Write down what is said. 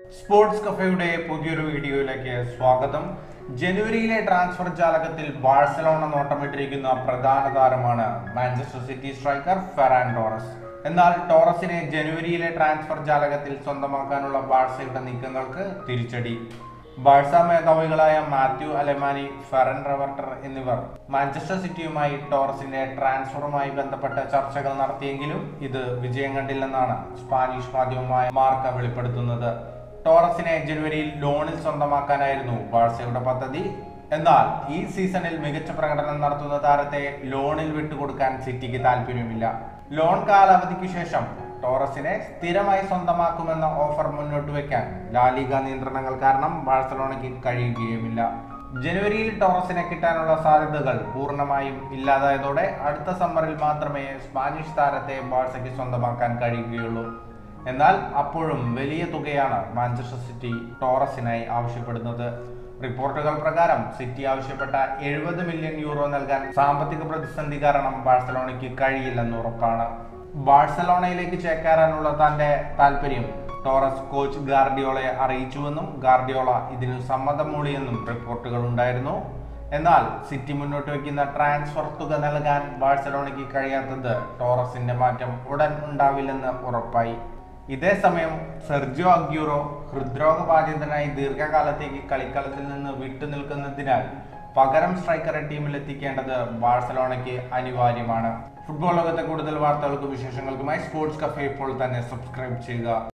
sports കഫയുടെ പുതിയൊരു വീഡിയോയിലേക്ക് സ്വാഗതം ജനുവരിയിലെ ട്രാൻസ്ഫർ ജാലകത്തിൽ ബാഴ്സലോണ നോട്ടമിട്ടിരിക്കുന്ന പ്രധാന താരമാണ് Manchester City striker Ferran Torres എന്നാൽ ടോറസിനെ ജനുവരിയിലെ ട്രാൻസ്ഫർ ജാലകത്തിൽ സ്വന്തമാക്കാനുള്ള ബാഴ്സയുടെ നീക്കങ്ങൾക്ക് തിരിച്ചടി ബാഴ്സ മേധാവികളായ മാത്യു അലമാനി ഫെറൻ റവർട്ടർ എന്നിവർ മാഞ്ചസ്റ്റർ സിറ്റിയുമായി ടോറസിന്റെ ട്രാൻസ്ഫറുമായി ബന്ധപ്പെട്ട ചർച്ചകൾ നടത്തിയെങ്കിലും ഇത് വിജയം കണ്ടില്ലെന്നാണ് സ്പാനിഷ് മാധ്യമമായ മാർക്ക വെളിപ്പെടുത്തുന്നത് ടോറസിനെ ജനുവരിയിൽ ലോണിൽ സ്വന്തമാക്കാനായിരുന്നു ബാഴ്സയുടെ പദ്ധതി എന്നാൽ ഈ സീസണിൽ മികച്ച പ്രകടനം നടത്തുന്ന താരത്തെ ലോണിൽ വിട്ടുകൊടുക്കാൻ സിറ്റിക്ക് താല്പര്യമില്ല ലോൺ കാലാവധിക്ക് ശേഷം ടോറസിനെ സ്ഥിരമായി സ്വന്തമാക്കുമെന്ന ഓഫർ മുന്നോട്ട് വെക്കാൻ ലാലിക നിയന്ത്രണങ്ങൾ കാരണം ബാഴ്സലോണയ്ക്ക് കഴിയുകയുമില്ല ജനുവരിയിൽ ടോറസിനെ കിട്ടാനുള്ള സാധ്യതകൾ പൂർണ്ണമായും ഇല്ലാതായതോടെ അടുത്ത സമ്മറിൽ മാത്രമേ സ്പാനിഷ് താരത്തെ ബാഴ്സയ്ക്ക് സ്വന്തമാക്കാൻ കഴിയുകയുള്ളൂ എന്നാൽ അപ്പോഴും വലിയ തുകയാണ് മാഞ്ചസ്റ്റർ സിറ്റി ടോറസിനായി ആവശ്യപ്പെടുന്നത് റിപ്പോർട്ടുകൾ പ്രകാരം സിറ്റി ആവശ്യപ്പെട്ട എഴുപത് മില്യൺ യൂറോ നൽകാൻ സാമ്പത്തിക പ്രതിസന്ധി കാരണം ബാഴ്സലോണയ്ക്ക് കഴിയില്ലെന്ന് ഉറപ്പാണ് ബാഴ്സലോണയിലേക്ക് ചേക്കേറാനുള്ള തന്റെ താല്പര്യം ടോറസ് കോച്ച് ഗാർഡിയോളയെ അറിയിച്ചുവെന്നും ഗാർഡിയോള ഇതിന് സമ്മതം മൂളിയെന്നും റിപ്പോർട്ടുകൾ ഉണ്ടായിരുന്നു എന്നാൽ സിറ്റി മുന്നോട്ട് വയ്ക്കുന്ന ട്രാൻസ്ഫർ തുക നൽകാൻ ബാഴ്സലോണയ്ക്ക് കഴിയാത്തത് ടോറസിന്റെ മാറ്റം ഉടൻ ഉണ്ടാവില്ലെന്ന് ഉറപ്പായി ഇതേസമയം സെർജിയോ അഗ്യൂറോ ഹൃദ്രോഗബാധിതനായി ദീർഘകാലത്തേക്ക് കളിക്കളത്തിൽ നിന്ന് വിട്ടുനിൽക്കുന്നതിനാൽ പകരം സ്ട്രൈക്കറെ ടീമിൽ എത്തിക്കേണ്ടത് ബാഴ്സലോണയ്ക്ക് അനിവാര്യമാണ് ഫുട്ബോൾ ലോകത്തെ കൂടുതൽ വാർത്തകൾക്കും വിശേഷങ്ങൾക്കുമായി സ്പോർട്സ് കഫേ ഇപ്പോൾ തന്നെ സബ്സ്ക്രൈബ് ചെയ്യുക